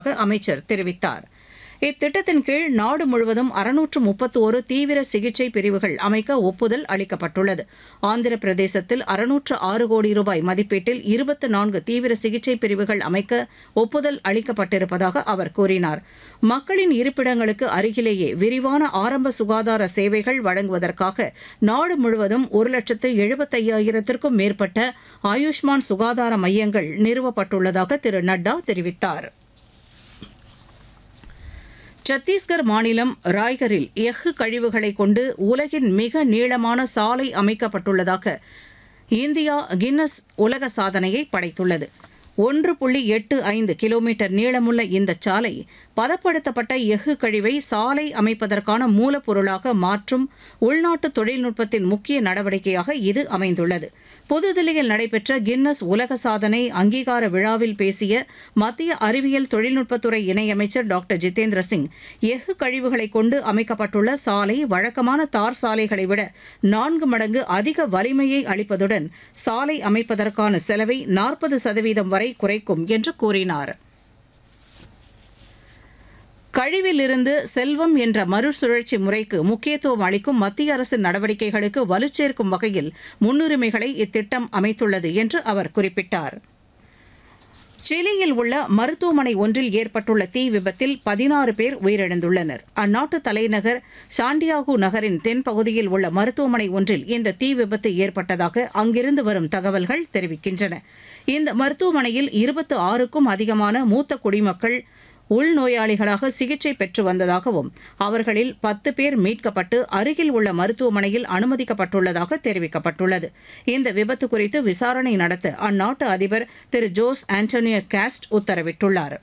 அமைச்சர் தெரிவித்தார் இத்திட்டத்தின் கீழ் நாடு முழுவதும் அறுநூற்று முப்பத்தோரு தீவிர சிகிச்சை பிரிவுகள் அமைக்க ஒப்புதல் அளிக்கப்பட்டுள்ளது ஆந்திர பிரதேசத்தில் அறுநூற்று ஆறு கோடி ரூபாய் மதிப்பீட்டில் இருபத்து நான்கு தீவிர சிகிச்சை பிரிவுகள் அமைக்க ஒப்புதல் அளிக்கப்பட்டிருப்பதாக அவர் கூறினார் மக்களின் இருப்பிடங்களுக்கு அருகிலேயே விரிவான ஆரம்ப சுகாதார சேவைகள் வழங்குவதற்காக நாடு முழுவதும் ஒரு லட்சத்து எழுபத்தையாயிரத்திற்கும் மேற்பட்ட ஆயுஷ்மான் சுகாதார மையங்கள் நிறுவப்பட்டுள்ளதாக திரு நட்டா தெரிவித்தார் சத்தீஸ்கர் மாநிலம் ராய்கரில் எஃகு கழிவுகளை கொண்டு உலகின் மிக நீளமான சாலை அமைக்கப்பட்டுள்ளதாக இந்தியா கின்னஸ் உலக சாதனையை படைத்துள்ளது ஒன்று புள்ளி எட்டு ஐந்து கிலோமீட்டர் நீளமுள்ள இந்த சாலை பதப்படுத்தப்பட்ட எஃகு கழிவை சாலை அமைப்பதற்கான மூலப்பொருளாக மாற்றும் உள்நாட்டு தொழில்நுட்பத்தின் முக்கிய நடவடிக்கையாக இது அமைந்துள்ளது புதுதில்லியில் நடைபெற்ற கின்னஸ் உலக சாதனை அங்கீகார விழாவில் பேசிய மத்திய அறிவியல் தொழில்நுட்பத்துறை இணையமைச்சர் டாக்டர் ஜிதேந்திர சிங் எஃகு கழிவுகளை கொண்டு அமைக்கப்பட்டுள்ள சாலை வழக்கமான தார் சாலைகளை விட நான்கு மடங்கு அதிக வலிமையை அளிப்பதுடன் சாலை அமைப்பதற்கான செலவை நாற்பது சதவீதம் வரை குறைக்கும் என்று கூறினார் கழிவிலிருந்து செல்வம் என்ற மறுசுழற்சி முறைக்கு முக்கியத்துவம் அளிக்கும் மத்திய அரசின் நடவடிக்கைகளுக்கு வலுச்சேர்க்கும் வகையில் முன்னுரிமைகளை இத்திட்டம் அமைத்துள்ளது என்று அவர் குறிப்பிட்டார் சிலியில் உள்ள மருத்துவமனை ஒன்றில் ஏற்பட்டுள்ள தீ விபத்தில் பதினாறு பேர் உயிரிழந்துள்ளனர் அந்நாட்டு தலைநகர் சாண்டியாகு நகரின் தென்பகுதியில் உள்ள மருத்துவமனை ஒன்றில் இந்த தீ விபத்து ஏற்பட்டதாக அங்கிருந்து வரும் தகவல்கள் தெரிவிக்கின்றன இந்த மருத்துவமனையில் இருபத்து ஆறுக்கும் அதிகமான மூத்த குடிமக்கள் உள்நோயாளிகளாக சிகிச்சை பெற்று வந்ததாகவும் அவர்களில் பத்து பேர் மீட்கப்பட்டு அருகில் உள்ள மருத்துவமனையில் அனுமதிக்கப்பட்டுள்ளதாக தெரிவிக்கப்பட்டுள்ளது இந்த விபத்து குறித்து விசாரணை நடத்த அந்நாட்டு அதிபர் திரு ஜோஸ் ஆண்டனியோ காஸ்ட் உத்தரவிட்டுள்ளார்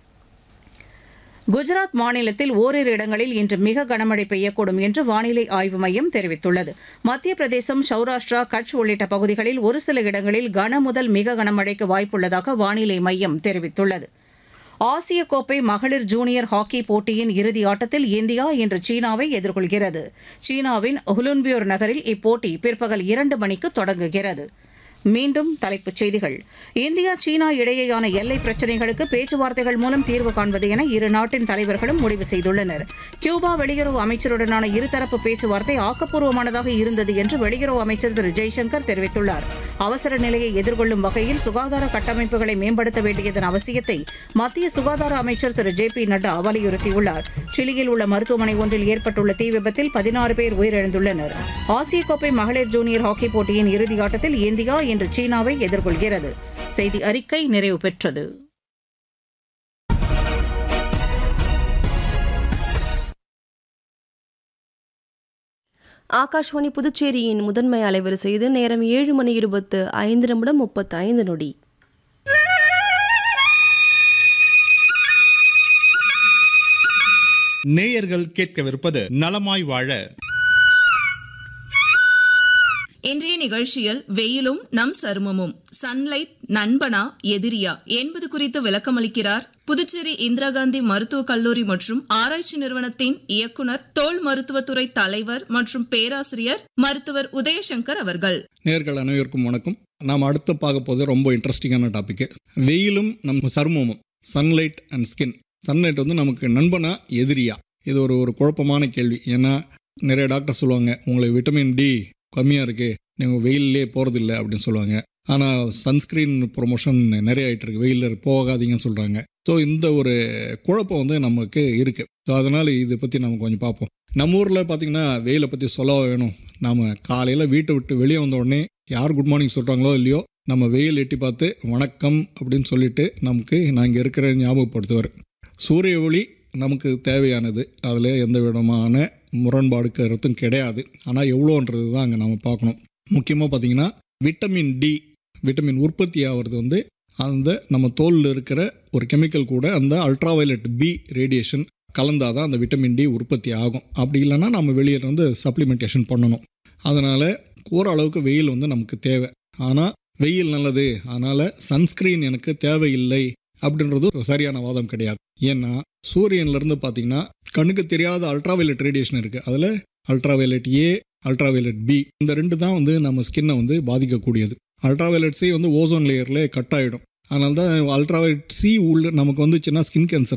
குஜராத் மாநிலத்தில் ஓரிரு இடங்களில் இன்று மிக கனமழை பெய்யக்கூடும் என்று வானிலை ஆய்வு மையம் தெரிவித்துள்ளது மத்திய பிரதேசம் சௌராஷ்டிரா கட்ச் உள்ளிட்ட பகுதிகளில் ஒரு சில இடங்களில் கன முதல் மிக கனமழைக்கு வாய்ப்புள்ளதாக வானிலை மையம் தெரிவித்துள்ளது ஆசிய கோப்பை மகளிர் ஜூனியர் ஹாக்கி போட்டியின் இறுதி ஆட்டத்தில் இந்தியா இன்று சீனாவை எதிர்கொள்கிறது சீனாவின் ஹுலுன்பியோர் நகரில் இப்போட்டி பிற்பகல் இரண்டு மணிக்கு தொடங்குகிறது மீண்டும் தலைப்புச் செய்திகள் இந்தியா சீனா இடையேயான எல்லை பிரச்சினைகளுக்கு பேச்சுவார்த்தைகள் மூலம் தீர்வு காண்பது என இரு நாட்டின் தலைவர்களும் முடிவு செய்துள்ளனர் கியூபா வெளியுறவு அமைச்சருடனான இருதரப்பு பேச்சுவார்த்தை ஆக்கப்பூர்வமானதாக இருந்தது என்று வெளியுறவு அமைச்சர் திரு ஜெய்சங்கர் தெரிவித்துள்ளார் அவசர நிலையை எதிர்கொள்ளும் வகையில் சுகாதார கட்டமைப்புகளை மேம்படுத்த வேண்டியதன் அவசியத்தை மத்திய சுகாதார அமைச்சர் திரு ஜே பி நட்டா வலியுறுத்தியுள்ளார் சிலியில் உள்ள மருத்துவமனை ஒன்றில் ஏற்பட்டுள்ள தீ விபத்தில் பதினாறு பேர் உயிரிழந்துள்ளனர் ஆசிய கோப்பை மகளிர் ஜூனியர் ஹாக்கி போட்டியின் இறுதி ஆட்டத்தில் இந்தியா இன்று சீனாவை எதிர்கொள்கிறது செய்தி அறிக்கை நிறைவு பெற்றது ஆகாஷ்வாணி புதுச்சேரியின் முதன்மை அலைவரிசை இது நேரம் ஏழு மணி இருபத்து ஐந்து நிமிடம் முப்பத்து ஐந்து நொடி நேயர்கள் கேட்கவிருப்பது நலமாய் வாழ இன்றைய நிகழ்ச்சியில் வெயிலும் நம் சருமமும் சன்லைட் நண்பனா எதிரியா என்பது குறித்து விளக்கமளிக்கிறார் புதுச்சேரி இந்திரா காந்தி மருத்துவக் கல்லூரி மற்றும் ஆராய்ச்சி நிறுவனத்தின் இயக்குனர் தோல் மருத்துவத்துறை தலைவர் மற்றும் பேராசிரியர் மருத்துவர் உதயசங்கர் அவர்கள் நேர்கள் அனைவருக்கும் வணக்கம் நாம் அடுத்து பார்க்க போது ரொம்ப இன்ட்ரெஸ்டிங்கான டாபிக் வெயிலும் நம்ம சருமமும் சன்லைட் அண்ட் ஸ்கின் சன்லைட் வந்து நமக்கு நண்பனா எதிரியா இது ஒரு ஒரு குழப்பமான கேள்வி ஏன்னா நிறைய டாக்டர் சொல்லுவாங்க உங்களுக்கு விட்டமின் டி கம்மியாக இருக்குது நீங்கள் வெயிலே போகிறதில்ல அப்படின்னு சொல்லுவாங்க ஆனால் சன்ஸ்க்ரீன் ப்ரொமோஷன் நிறைய ஆகிட்டு இருக்கு வெயிலில் போகாதீங்கன்னு சொல்கிறாங்க ஸோ இந்த ஒரு குழப்பம் வந்து நமக்கு இருக்குது ஸோ அதனால் இதை பற்றி நம்ம கொஞ்சம் பார்ப்போம் நம்ம ஊரில் பார்த்திங்கன்னா வெயிலை பற்றி சொல்ல வேணும் நாம் காலையில் வீட்டை விட்டு வெளியே வந்த உடனே யார் குட் மார்னிங் சொல்கிறாங்களோ இல்லையோ நம்ம வெயில் எட்டி பார்த்து வணக்கம் அப்படின்னு சொல்லிட்டு நமக்கு நான் இங்கே இருக்கிற ஞாபகப்படுத்துவார் சூரிய ஒளி நமக்கு தேவையானது அதில் எந்த விதமான முரண்பாடு கருத்தும் கிடையாது ஆனால் எவ்வளோன்றது தான் அங்கே நம்ம பார்க்கணும் முக்கியமாக பார்த்தீங்கன்னா விட்டமின் டி விட்டமின் உற்பத்தி ஆகிறது வந்து அந்த நம்ம தோலில் இருக்கிற ஒரு கெமிக்கல் கூட அந்த அல்ட்ராவயலட் பி ரேடியேஷன் கலந்தால் தான் அந்த விட்டமின் டி உற்பத்தி ஆகும் அப்படி இல்லைன்னா நம்ம வெளியே இருந்து சப்ளிமெண்டேஷன் பண்ணணும் அதனால் ஓரளவுக்கு வெயில் வந்து நமக்கு தேவை ஆனால் வெயில் நல்லது அதனால் சன்ஸ்க்ரீன் எனக்கு தேவையில்லை அப்படின்றது ஒரு சரியான வாதம் கிடையாது ஏன்னா சூரியன்லேருந்து பார்த்தீங்கன்னா கண்ணுக்கு தெரியாத அல்ட்ராவயலட் ரேடியேஷன் இருக்குது அதில் அல்ட்ராவயலட் ஏ அல்ட்ராவயலட் பி இந்த ரெண்டு தான் வந்து நம்ம ஸ்கின்னை வந்து பாதிக்கக்கூடியது அல்ட்ராவயலட்ஸே வந்து ஓசோன் லேயர்லேயே கட் ஆகிடும் அதனால தான் அல்ட்ராவைட் சி உள்ள நமக்கு வந்துச்சுன்னா ஸ்கின் கேன்சர்